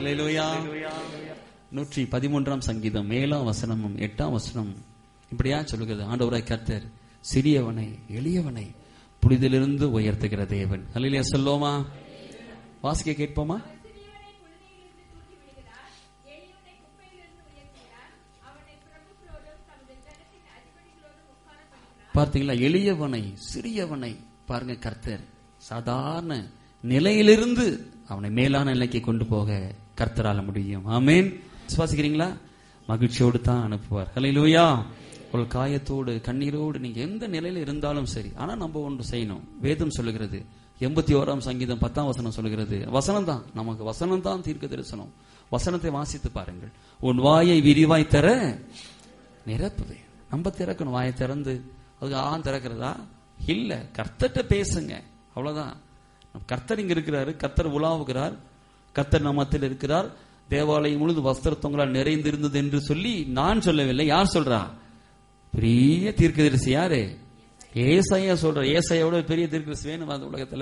அல்லேலூயா நூற்றி பதிமூன்றாம் சங்கீதம் மேலாம் வசனமும் எட்டாம் வசனம் இப்படியா சொல்லுகிறது ஆண்டவராய் கர்த்தர் சிறியவனை எளியவனை புனிதிலிருந்து உயர்த்துகிற தேவன் அல்லையா சொல்லுவோமா வாசிக்க கேட்போமா சிறியவனை குழந்தையிலிருந்து தூக்கி விடுகிறார் எளியவனை குப்பையிலிருந்து உயர்த்துகிறார் அவனை பிரபுக்களோடும் தமது ஜனத்தின் அதிபதிகளோடும் உட்கார பண்ணுகிறார் பார்த்தீங்களா எளியவனை சிறியவனை பாருங்க கர்த்தர் சாதாரண நிலையிலிருந்து அவனை மேலான நிலைக்கு கொண்டு போக கர்த்தரால முடியும் ஆமேன் விசுவாசிக்கிறீங்களா மகிழ்ச்சியோடு தான் அனுப்புவார் ஹalleluya ஒரு காயத்தோடு கண்ணீரோடு நீங்க எந்த நிலையில இருந்தாலும் சரி ஆனா நம்ம ஒன்று செய்யணும் வேதம் சொல்லுகிறது எண்பத்தி ஓராம் சங்கீதம் பத்தாம் வசனம் சொல்லுகிறது வசனம் தான் நமக்கு வசனம் தான் தீர்க்க தரிசனம் வசனத்தை வாசித்து பாருங்கள் உன் வாயை விரிவாய் தர நிரப்புவேன் நம்ம திறக்கணும் வாயை திறந்து அதுக்கு ஆ திறக்கிறதா இல்ல கர்த்தர்ட்ட பேசுங்க அவ்வளவுதான் கர்த்தர் இங்க இருக்கிறாரு கர்த்தர் உலாவுகிறார் கர்த்தர் நம்மத்தில் இருக்கிறார் தேவாலயம் முழுது வஸ்திரத்தவங்களால் நிறைந்திருந்தது என்று சொல்லி நான் சொல்லவில்லை யார் சொல்றா பெரிய தீர்க்கதரிசி யாரு ஏசாயா சொல்ற ஏசாயோட பெரிய தீர்க்கதரிசி வேணும் அந்த உலகத்துல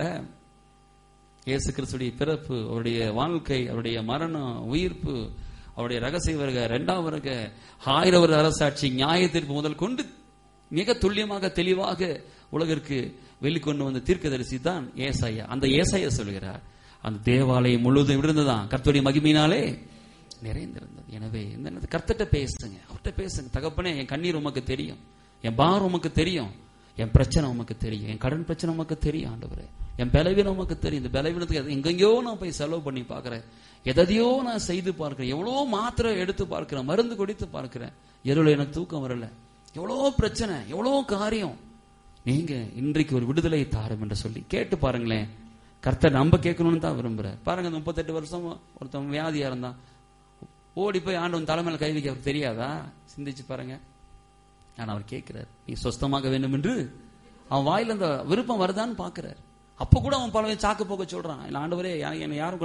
இயேசு கிறிஸ்துடைய பிறப்பு அவருடைய வாழ்க்கை அவருடைய மரணம் உயிர்ப்பு அவருடைய ரகசிய வருக இரண்டாம் வருக ஆயிரம் வருட அரசாட்சி நியாய தீர்ப்பு முதல் கொண்டு மிக துல்லியமாக தெளிவாக உலகிற்கு வெளிக்கொண்டு வந்த தீர்க்கதரிசி தான் ஏசாயா அந்த ஏசாயா சொல்கிறார் அந்த தேவாலயம் முழுவதும் இருந்ததுதான் கர்த்தருடைய மகிமையினாலே நிறைந்திருந்தது எனவே இந்த நேரத்துல கர்த்தர்ட்ட பேசுங்க அவர்கிட்ட பேசுங்க தகப்பனே என் கண்ணீர் உமக்கு தெரியும் என் பாரம் உமக்கு தெரியும் என் பிரச்சனை உமக்கு தெரியும் என் கடன் பிரச்சனை உமக்கு தெரியும் ஆண்டவரே என் பலவீனம் உமக்கு தெரியும் இந்த பலவீனத்துக்கு எது- எங்கெங்கேயோ நான் போய் செலவு பண்ணி பார்க்கிறேன் எதையோ நான் செய்து பார்க்கிறேன் எவ்வளோ மாத்திரை எடுத்து பார்க்கிறேன் மருந்து குடித்து பார்க்கிறேன் எருள எனக்கு தூக்கம் வரல எவ்வளோ பிரச்சனை எவ்வளோ காரியம் நீங்க இன்றைக்கு ஒரு விடுதலை தாரும் என்று சொல்லி கேட்டு பாருங்களேன் கர்த்தர் நம்ம கேட்கணும்னு தான் விரும்புறார் பாருங்க இந்த முப்பத்தெட்டு வருஷம் ஒருத்தன் வியாதியா இருந்தான் ஓடி போய் ஆண்டவன் தலைமையில கை வைக்க அவருக்கு தெரியாதா சிந்திச்சு பாருங்க ஆனா அவர் கேட்கிறார் நீ சொஸ்தமாக வேண்டும் என்று அவன் வாயில அந்த விருப்பம் வருதான்னு பாக்குறார் அப்ப கூட அவன் பல சாக்கு போக்க சொல்றான் இல்ல ஆண்டவரே என்னை யாரும்